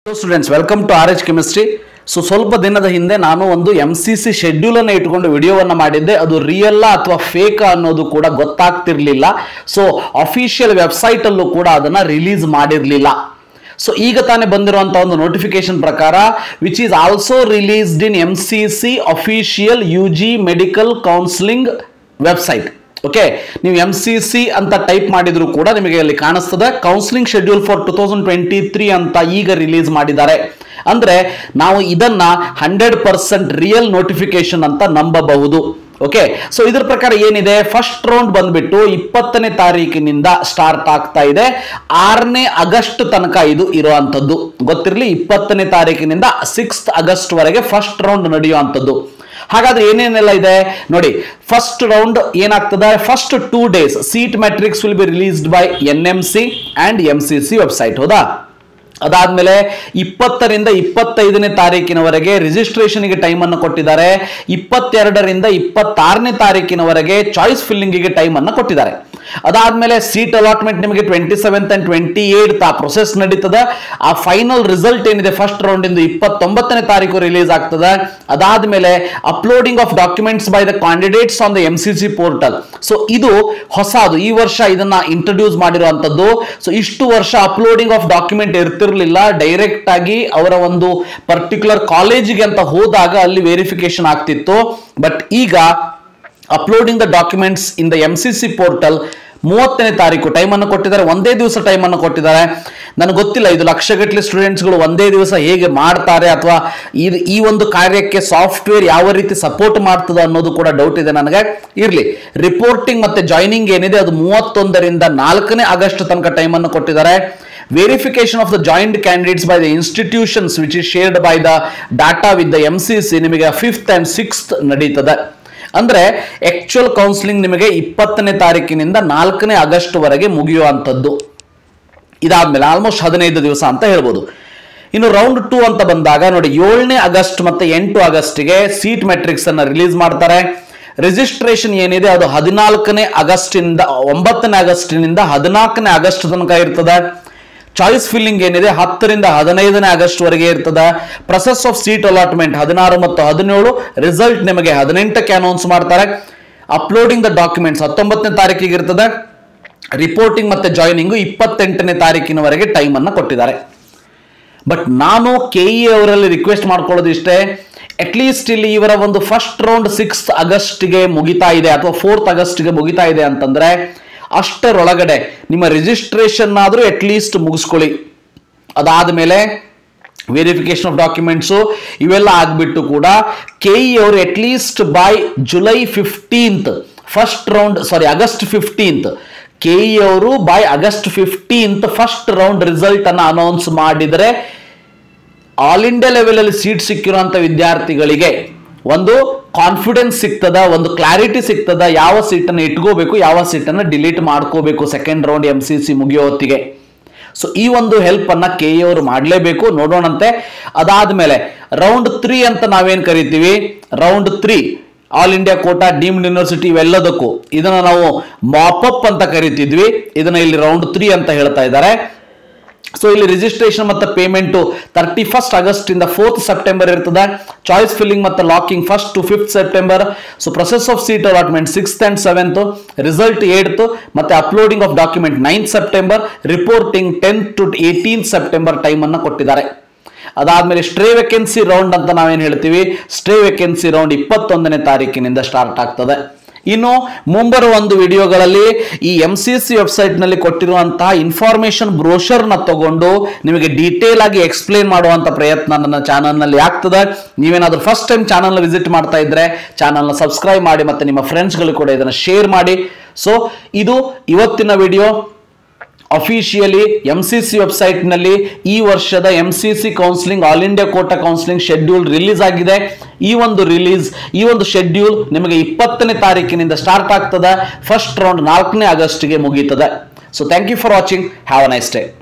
students welcome to R H chemistry so ಸ್ವಲ್ಪ ದಿನದ ಹಿಂದೆ ನಾನು ಒಂದು ಎಂ ಸಿ ಸಿ ಶೆಡ್ಯೂಲನ್ನು ಇಟ್ಕೊಂಡು ವಿಡಿಯೋವನ್ನು ಮಾಡಿದ್ದೆ ಅದು ರಿಯಲ್ಲ ಅಥವಾ ಫೇಕ್ ಅನ್ನೋದು ಕೂಡ ಗೊತ್ತಾಗ್ತಿರ್ಲಿಲ್ಲ ಸೊ ಅಫಿಷಿಯಲ್ ವೆಬ್ಸೈಟಲ್ಲೂ ಕೂಡ ಅದನ್ನು ರಿಲೀಸ್ ಮಾಡಿರಲಿಲ್ಲ ಸೊ ಈಗ ತಾನೇ ಬಂದಿರುವಂಥ ಒಂದು ನೋಟಿಫಿಕೇಶನ್ ಪ್ರಕಾರ which is also released in M C C official U G medical counselling website okay ನೀವು ಎಂ ಸಿ ಸಿ ಅಂತ ಟೈಪ್ ಮಾಡಿದ್ರು ಕೂಡ ನಿಮಗೆ ಅಲ್ಲಿ ಕಾಣಿಸ್ತದೆ counselling schedule for two thousand twenty three ಅಂತ ಈಗ ರಿಲೀಸ್ ಮಾಡಿದ್ದಾರೆ ಅಂದ್ರೆ ನಾವು ಇದನ್ನ ಹಂಡ್ರೆಡ್ ಪರ್ಸೆಂಟ್ ರಿಯಲ್ ನೋಟಿಫಿಕೇಶನ್ ಅಂತ ನಂಬಬಹುದು ಓಕೆ ಸೊ ಇದ್ರ ಪ್ರಕಾರ ಏನಿದೆ ಫಸ್ಟ್ ರೌಂಡ್ ಬಂದ್ಬಿಟ್ಟು ಇಪ್ಪತ್ತನೇ ತಾರೀಕಿನಿಂದ ಸ್ಟಾರ್ಟ್ ಆಗ್ತಾ ಇದೆ ಆರನೇ ಆಗಸ್ಟ್ ತನಕ ಇದು ಇರುವಂತದ್ದು ಗೊತ್ತಿರಲಿ ಇಪ್ಪತ್ತನೇ ತಾರೀಕಿನಿಂದ ಸಿಕ್ಸ್ತ್ ಆಗಸ್ಟ್ ವರೆಗೆ ಫಸ್ಟ್ ರೌಂಡ್ ನಡೆಯುವಂಥದ್ದು ಹಾಗಾದ್ರೆ ಏನೇನೆಲ್ಲ ಇದೆ ನೋಡಿ ಫಸ್ಟ್ ರೌಂಡ್ ಏನಾಗ್ತದೆ first two days seat matrix will be released by N M C and M C C website ಹೌದಾ ಅದಾದ್ಮೇಲೆ ಇಪ್ಪತ್ತರಿಂದ ಇಪ್ಪತ್ತೈದನೇ ತಾರೀಕಿನವರೆಗೆ ರಿಜಿಸ್ಟ್ರೇಷನ್ಗೆ ಟೈಮ್ ಅನ್ನು ಕೊಟ್ಟಿದ್ದಾರೆ ಇಪ್ಪತ್ತೆರಡರಿಂದ ಇಪ್ಪತ್ತಾರನೇ ತಾರೀಕಿನವರೆಗೆ ಚಾಯ್ಸ್ ಫಿಲ್ಲಿಂಗಿಗೆ ಟೈಮ್ ಅನ್ನು ಕೊಟ್ಟಿದ್ದಾರೆ ಅದಾದ್ಮೇಲೆ ಸೀಟ್ ಅಲಾಟ್ಮೆಂಟ್ ನಿಮಗೆ twenty seventh and twenty eight ಆ ಪ್ರೊಸೆಸ್ ನಡೀತದೆ ಆ ಫೈನಲ್ ರಿಸಲ್ಟ್ ಏನಿದೆ ಫಸ್ಟ್ ರೌಂಡ್ ಇಂದು ಇಪ್ಪತ್ತೊಂಬತ್ತನೇ ತಾರೀಕು ರಿಲೀಸ್ ಆಗ್ತದೆ ಅದಾದ್ಮೇಲೆ uploading of documents by the candidates on the M C C portal so ಇದು ಹೊಸದು ಈ ವರ್ಷ ಇದನ್ನ ಇಂಟ್ರೊಡ್ಯೂಸ್ ಮಾಡಿರುವಂತದ್ದು ಸೊ ಇಷ್ಟು ವರ್ಷ ಅಪ್ಲೋಡಿಂಗ್ ಆಫ್ ಡಾಕ್ಯುಮೆಂಟ್ ಇರ್ತಿರ್ಲಿಲ್ಲ ಡೈರೆಕ್ಟ್ ಆಗಿ ಅವರ ಒಂದು ಪರ್ಟಿಕ್ಯುಲರ್ ಕಾಲೇಜಿಗೆ ಅಂತ ಹೋದಾಗ ಅಲ್ಲಿ ವೆರಿಫಿಕೇಶನ್ ಆಗ್ತಿತ್ತು ಬಟ್ ಈಗ uploading the documents in the M C C portal ಮೂವತ್ತನೇ ತಾರೀಕು ಟೈಮ್ ಅನ್ನು ಕೊಟ್ಟಿದ್ದಾರೆ ಒಂದೇ ದಿವಸ ಟೈಮ್ ಅನ್ನು ಕೊಟ್ಟಿದ್ದಾರೆ ನನಗೆ ಗೊತ್ತಿಲ್ಲ ಇದು ಲಕ್ಷಗಟ್ಟಲೆ ಸ್ಟೂಡೆಂಟ್ಸ್ಗಳು ಒಂದೇ ದಿವಸ ಹೇಗೆ ಮಾಡ್ತಾರೆ ಅಥವಾ ಈ ಈ ಒಂದು ಕಾರ್ಯಕ್ಕೆ ಸಾಫ್ಟ್ವೇರ್ ಯಾವ ರೀತಿ ಸಪೋರ್ಟ್ ಮಾಡ್ತದೆ ಅನ್ನೋದು ಕೂಡ ಡೌಟ್ ಇದೆ ನನಗೆ ಇರಲಿ ರಿಪೋರ್ಟಿಂಗ್ ಮತ್ತೆ ಜಾಯ್ನಿಂಗ್ ಏನಿದೆ ಅದು ಮೂವತ್ತೊಂದರಿಂದ ನಾಲ್ಕನೇ ಆಗಸ್ಟ್ ತನಕ ಟೈಮ್ ಅನ್ನು ಕೊಟ್ಟಿದ್ದಾರೆ verification of the joint candidates by the institutions which is shared by the data with the M C C ನಿಮಗೆ ಫಿಫ್ತ್ ಅಂಡ್ ಸಿಕ್ಸ್ತ್ ನಡೀತದೆ ಅಂದ್ರೆ ಆಕ್ಚುಯಲ್ ಕೌನ್ಸಿಲಿಂಗ್ ನಿಮಗೆ ಇಪ್ಪತ್ತನೇ ತಾರೀಕಿನಿಂದ ನಾಲ್ಕನೇ ಆಗಸ್ಟ್ ವರೆಗೆ ಮುಗಿಯುವಂಥದ್ದು ಇದಾದ್ಮೇಲೆ ಆಲ್ಮೋಸ್ಟ್ ಹದಿನೈದು ದಿವಸ ಅಂತ ಹೇಳ್ಬೋದು ಇನ್ನು ರೌಂಡ್ ಟೂ ಅಂತ ಬಂದಾಗ ನೋಡಿ ಏಳನೇ ಆಗಸ್ಟ್ ಮತ್ತೆ ಎಂಟು ಆಗಸ್ಟ್ಗೆ ಸೀಟ್ ಮೆಟ್ರಿಕ್ಸ್ ಅನ್ನ ರಿಲೀಸ್ ಮಾಡ್ತಾರೆ ರಿಜಿಸ್ಟ್ರೇಷನ್ ಏನಿದೆ ಅದು ಹದಿನಾಲ್ಕನೇ ಆಗಸ್ಟಿನಿಂದ ಒಂಬತ್ತನೇ ಆಗಸ್ಟಿನಿಂದ ಹದಿನಾಲ್ಕನೇ ಆಗಸ್ಟ್ ತನಕ ಇರ್ತದೆ ಚಾಯ್ಸ್ ಫಿಲ್ಲಿಂಗ್ ಏನಿದೆ ಹತ್ತರಿಂದ ಹದಿನೈದನೇ ಆಗಸ್ಟ್ ವರೆಗೆ ಇರ್ತದೆ ಪ್ರೊಸೆಸ್ ಆಫ್ ಸೀಟ್ ಅಲಾಟ್ಮೆಂಟ್ ಹದಿನಾರು ಮತ್ತು ಹದಿನೇಳು ರಿಸಲ್ಟ್ ನಿಮಗೆ ಹದಿನೆಂಟಕ್ಕೆ ಅನೌನ್ಸ್ ಮಾಡ್ತಾರೆ ಅಪ್ಲೋಡಿಂಗ್ ದ ಡಾಕ್ಯುಮೆಂಟ್ಸ್ ಹತ್ತೊಂಬತ್ತನೇ ತಾರೀಕಿಗೆ ಇರ್ತದೆ ರಿಪೋರ್ಟಿಂಗ್ ಮತ್ತೆ ಜಾಯ್ನಿಂಗು ಇಪ್ಪತ್ತೆಂಟನೇ ತಾರೀಕಿನವರೆಗೆ ಟೈಮ್ ಅನ್ನು ಕೊಟ್ಟಿದ್ದಾರೆ ಬಟ್ ನಾನು ಕೆ ಇ ಅವರಲ್ಲಿ ರಿಕ್ವೆಸ್ಟ್ ಮಾಡ್ಕೊಳ್ಳೋದು ಇಷ್ಟೇ ಅಟ್ಲೀಸ್ಟ್ ಇಲ್ಲಿ ಇವರ ಒಂದು ಫಸ್ಟ್ ರೌಂಡ್ ಸಿಕ್ಸ್ತ್ ಆಗಸ್ಟ್ಗೆ ಮುಗಿತಾ ಇದೆ ಅಥವಾ ಫೋರ್ತ್ ಆಗಸ್ಟ್ಗೆ ಮುಗಿತಾ ಇದೆ ಅಂತಂದ್ರೆ ಅಷ್ಟರೊಳಗಡೆ ನಿಮ್ಮ ರಿಜಿಸ್ಟ್ರೇಷನ್ ಆದರೂ ಅಟ್ಲೀಸ್ಟ್ ಮುಗಿಸ್ಕೊಳ್ಳಿ ಅದಾದ ಮೇಲೆ ವೆರಿಫಿಕೇಶನ್ ಆಫ್ ಡಾಕ್ಯುಮೆಂಟ್ಸು ಇವೆಲ್ಲ ಆಗ್ಬಿಟ್ಟು ಕೂಡ ಕೆ ಇ ಅವರು at least by July fifteenth first round sorry August fifteenth K E ಅವರು by August fifteenth first round result ಅನ್ನು ಅನೌನ್ಸ್ ಮಾಡಿದರೆ ಆಲ್ ಇಂಡಿಯಾ ಲೆವೆಲ್ ಅಲ್ಲಿ ಸೀಟ್ ಸಿಕ್ಕಿರುವಂತ ವಿದ್ಯಾರ್ಥಿಗಳಿಗೆ ಒಂದು ಕಾನ್ಫಿಡೆನ್ಸ್ ಸಿಗ್ತದ ಒಂದು ಕ್ಲಾರಿಟಿ ಸಿಗ್ತದ ಯಾವ ಸೀಟನ್ನು ಇಟ್ಕೋಬೇಕು ಯಾವ ಸೀಟನ್ನು ಡಿಲೀಟ್ ಮಾಡ್ಕೋಬೇಕು second round M C C ಮುಗಿಯೋ ಹೊತ್ತಿಗೆ ಸೊ ಈ ಒಂದು ಹೆಲ್ಪ್ ಅನ್ನ ಕೆ ಇ ಅವರು ಮಾಡಲೇಬೇಕು ನೋಡೋಣಂತೆ ಅದಾದ್ಮೇಲೆ ರೌಂಡ್ ತ್ರೀ ಅಂತ ನಾವೇನ್ ಕರಿತೀವಿ round three all India quota deemed university ಇವೆಲ್ಲದಕ್ಕೂ ಇದನ್ನ ನಾವು ಮಾಪಪ್ ಅಂತ ಕರಿತಿದ್ವಿ ಇದನ್ನ ಇಲ್ಲಿ ರೌಂಡ್ ತ್ರೀ ಅಂತ ಹೇಳ್ತಾ ಇದ್ದಾರೆ ಸೊ ಇಲ್ಲಿ ರಿಜಿಸ್ಟ್ರೇಷನ್ ಮತ್ತು ಪೇಮೆಂಟು ತರ್ಟಿ ಫಸ್ಟ್ ಆಗಸ್ಟ್ ಇಂದ ಫೋರ್ತ್ ಸೆಪ್ಟೆಂಬರ್ ಇರ್ತದೆ ಚಾಯ್ಸ್ ಫಿಲ್ಲಿಂಗ್ ಮತ್ತು locking first to fifth September so process of seat allotment sixth and seventh result eighth ಮತ್ತೆ uploading of document ninth September reporting tenth to eighteen September time ಅನ್ನು ಕೊಟ್ಟಿದ್ದಾರೆ ಅದಾದ್ಮೇಲೆ stray vacancy round ಅಂತ ನಾವೇನು ಹೇಳ್ತೀವಿ stray vacancy round ಇಪ್ಪತ್ತೊಂದನೇ ತಾರೀಕಿನಿಂದ start ಆಗ್ತದೆ ಇನ್ನು ಮುಂಬರುವ ಒಂದು ವಿಡಿಯೋಗಳಲ್ಲಿ ಈ ಎಂ ಸಿ ಸಿ ವೆಬ್ಸೈಟ್ನಲ್ಲಿ ಕೊಟ್ಟಿರುವಂತಹ ಇನ್ಫಾರ್ಮೇಶನ್ ಬ್ರೋಷರ್ನ ತಗೊಂಡು ನಿಮಗೆ ಡೀಟೇಲ್ ಆಗಿ ಎಕ್ಸ್ಪ್ಲೇನ್ ಮಾಡುವಂತ ಪ್ರಯತ್ನ ನನ್ನ ಚಾನಲ್ನಲ್ಲಿ ಆಗ್ತದೆ ನೀವೇನಾದ್ರೂ ಫಸ್ಟ್ ಟೈಮ್ ಚಾನಲ್ನ ವಿಸಿಟ್ ಮಾಡ್ತಾ ಇದ್ರೆ ಚಾನಲ್ನ ಸಬ್ಸ್ಕ್ರೈಬ್ ಮಾಡಿ ಮತ್ತೆ ನಿಮ್ಮ ಫ್ರೆಂಡ್ಸ್ಗಳು ಕೂಡ ಇದನ್ನು ಶೇರ್ ಮಾಡಿ ಸೊ ಇದು ಇವತ್ತಿನ video officially M C C ವೆಬ್ಸೈಟ್ನಲ್ಲಿ ಈ ವರ್ಷದ M C C counselling all India quota counselling schedule release ಆಗಿದೆ ಈ ಒಂದು ರಿಲೀಸ್ ಈ ಒಂದು ಶೆಡ್ಯೂಲ್ ನಿಮಗೆ ಇಪ್ಪತ್ತನೇ ತಾರೀಕಿನಿಂದ ಸ್ಟಾರ್ಟ್ ಆಗ್ತದೆ ಫಸ್ಟ್ ರೌಂಡ್ ನಾಲ್ಕನೇ ಆಗಸ್ಟ್ಗೆ ಮುಗೀತದೆ so thank you for watching have a nice day